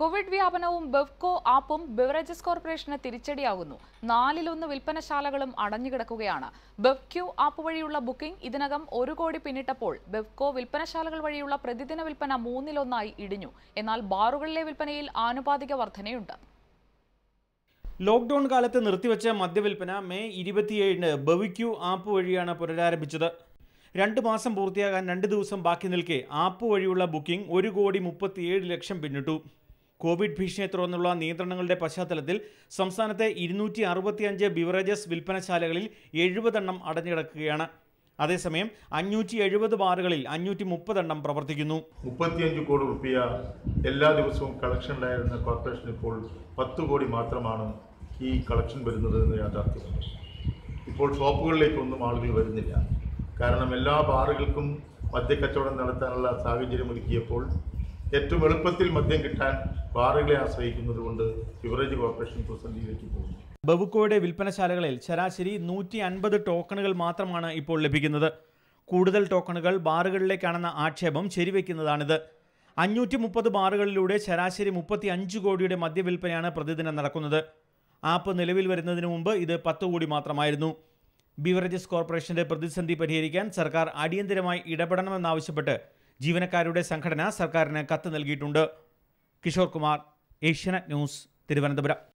Covid വ്യാപനവും ബെവ്കോ ആപ്പും beverages കോർപ്പറേഷന് തിരിച്ചടിയാകുന്നു നാലിലൊന്ന് വിൽപ്പനശാലകളും അടഞ്ഞുകിടക്കുകയാണ് ബെവ്ക്യൂ ആപ്പ് വഴിയുള്ള ബുക്കിംഗ് ഇതിനകം ഒരു കോടി പിന്നിട്ടപ്പോൾ ബെവ്കോ വിൽപ്പനശാലകൾ വഴിയുള്ള പ്രതിദിന വിൽപ്പന മൂന്നിലൊന്നായി ഇടിഞ്ഞു എന്നാൽ ബാറുകളിലെ വിൽപ്പനയിൽ ആനുപാതിക വർധനയുണ്ട് ലോക്ക്ഡൌൺ കാലത്ത് നിർത്തിവെച്ച മദ്യവിൽപ്പന മെയ് ഇരുപത്തിയേഴിന് ബവിക്യൂ ആപ്പ് വഴിയാണ് പുനരാരംഭിച്ചത് രണ്ട് മാസം പൂർത്തിയാകാൻ രണ്ട് ദിവസം ബാക്കി നിൽക്കെ ആപ്പ് വഴിയുള്ള ബുക്കിംഗ് ഒരു കോടി മുപ്പത്തിയേഴ് ലക്ഷം പിന്നിട്ടു കോവിഡ് ഭീഷണിയെ തുടർന്നുള്ള നിയന്ത്രണങ്ങളുടെ പശ്ചാത്തലത്തിൽ സംസ്ഥാനത്തെ ഇരുന്നൂറ്റി അറുപത്തിയഞ്ച് ബിവറേജസ് വിൽപ്പനശാലകളിൽ എഴുപതെണ്ണം അടഞ്ഞുകിടക്കുകയാണ് അതേസമയം അഞ്ഞൂറ്റി എഴുപത് ബാറുകളിൽ അഞ്ഞൂറ്റി മുപ്പതെണ്ണം പ്രവർത്തിക്കുന്നു മുപ്പത്തിയഞ്ച് കോടി റുപ്യ എല്ലാ ദിവസവും കളക്ഷൻ ഉണ്ടായിരുന്ന കോർപ്പറേഷൻ ഇപ്പോൾ പത്ത് കോടി മാത്രമാണ് ഈ കളക്ഷൻ വരുന്നത് എന്ന് യാഥാർത്ഥ്യമാണ് ഇപ്പോൾ ഷോപ്പുകളിലേക്കൊന്നും ആളുകൾ വരുന്നില്ല കാരണം എല്ലാ ബാറുകൾക്കും മദ്യക്കച്ചവടം നടത്താനുള്ള സാഹചര്യം ഒരുക്കിയപ്പോൾ ഏറ്റവും എളുപ്പത്തിൽ മദ്യം കിട്ടാൻ ബാറുകളെ ആശ്രയിക്കുന്നത് കൊണ്ട് ബിവറേജ് കോർപ്പറേഷൻ പ്രതിസന്ധിയിലേക്ക് പോകുന്നു ബവുക്കോയുടെ വിൽപ്പനശാലകളിൽ ശരാശരി നൂറ്റി അൻപത് ടോക്കണുകൾ മാത്രമാണ് ഇപ്പോൾ ലഭിക്കുന്നത് കൂടുതൽ ടോക്കണുകൾ ബാറുകളിലേക്കാണെന്ന ആക്ഷേപം ശരിവെക്കുന്നതാണിത് അഞ്ഞൂറ്റി മുപ്പത് ബാറുകളിലൂടെ ശരാശരി മുപ്പത്തി അഞ്ച് കോടിയുടെ മദ്യവിൽപ്പനയാണ് പ്രതിദിനം നടക്കുന്നത് ആപ്പ് നിലവിൽ വരുന്നതിന് മുമ്പ് ഇത് പത്ത് കോടി മാത്രമായിരുന്നു ബീവറേജസ് കോർപ്പറേഷന്റെ പ്രതിസന്ധി പരിഹരിക്കാൻ സർക്കാർ അടിയന്തരമായി ഇടപെടണമെന്നാവശ്യപ്പെട്ട് ജീവനക്കാരുടെ സംഘടന സർക്കാരിന് കത്ത് നൽകിയിട്ടുണ്ട് കിഷോർ കുമാർ ഏഷ്യാനെറ്റ് ന്യൂസ് തിരുവനന്തപുരം